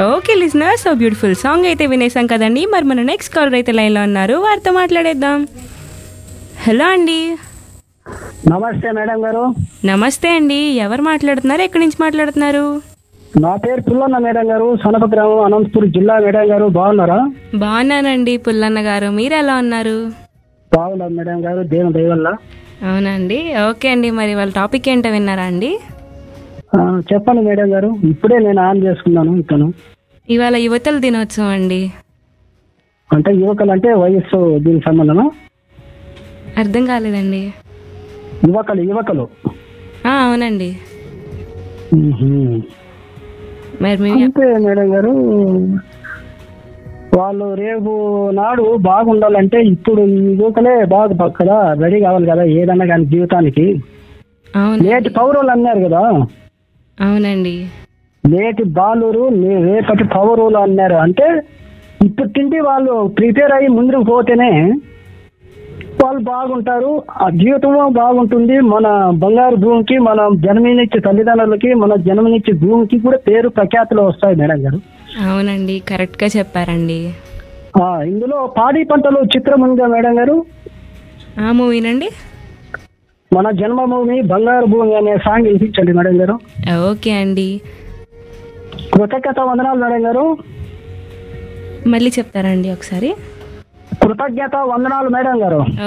Okay listener so beautiful song అయితే వినేసాం కదండి మరి మన నెక్స్ట్ కాలర్ అయితే లైన్లో ఉన్నారు వారితో మాట్లాడేద్దాం హలో అండి నమస్తే మేడం గారు నమస్తే అండి ఎవరు మాట్లాడుతున్నారు ఎక్కడి నుంచి మాట్లాడుతున్నారు నా పేరు పుల్లన్న మేడం గారు సనప గ్రామం అనంతపూర్ జిల్లా మేడం గారు బాగున్నారా బాగున్నానండి పుల్లన్న గారు మీరు ఎలా ఉన్నారు బాగున్నారు మేడం గారు దేవుని దయ వల్ల అవునండి ఓకే అండి మరి వాళ్ళ టాపిక్ ఏంటో విన్నారా అండి ఆ, చెప్పండి మేడం గారు ఇప్పుడే నేను ఆన్ చేసుకున్నాను ఇతను ఇవాళ యువతల దినోత్సవం అండి అంటే యువకులు అంటే వయస్సు దీనికి సంబంధమా అర్థం కాలేదండి యువకులు యువకులు ఆ, అవునండి మ్మ్హ్మ్. మరి మీ అంతే మేడం గారు వాళ్ళు రేపు నాడు బాగుండాలంటే ఇప్పుడు ఈ యువకులే బాగా కదా రెడీ కావాలి కదా ఏదన్నా కానీ జీవితానికి అవును నేటి పౌరులు అన్నారు కదా అవునండి నేటి బాలురు నే- రేపటి పౌరులు అన్నారు అంటే ఇప్పుడు తిండి వాళ్ళు ప్రిపేర్ అయ్యి ముందుకు పోతేనే వాళ్ళు బాగుంటారు ఆ జీవితం బాగుంటుంది మన బంగారు భూమికి మన జన్మనిచ్చే తల్లిదండ్రులకి మన జన్మనిచ్చే భూమికి కూడా పేరు ప్రఖ్యాతులు వస్తాయి మేడం గారు అవునండి కరెక్ట్గా చెప్పారండి ఆ, ఇందులో పాడి పంటలు చిత్రం ఉందా మేడం గారు ఆ మూవీనండి మన జన్మభూమి బంగారు భూమి అనే సాంగ్ వినిపించండి మేడం గారు ఓకే అండి కృతజ్ఞత వందనాలు మేడం గారు మళ్ళీ చెప్తారండి ఒకసారి కృతజ్ఞత వందనాలు మేడం గారు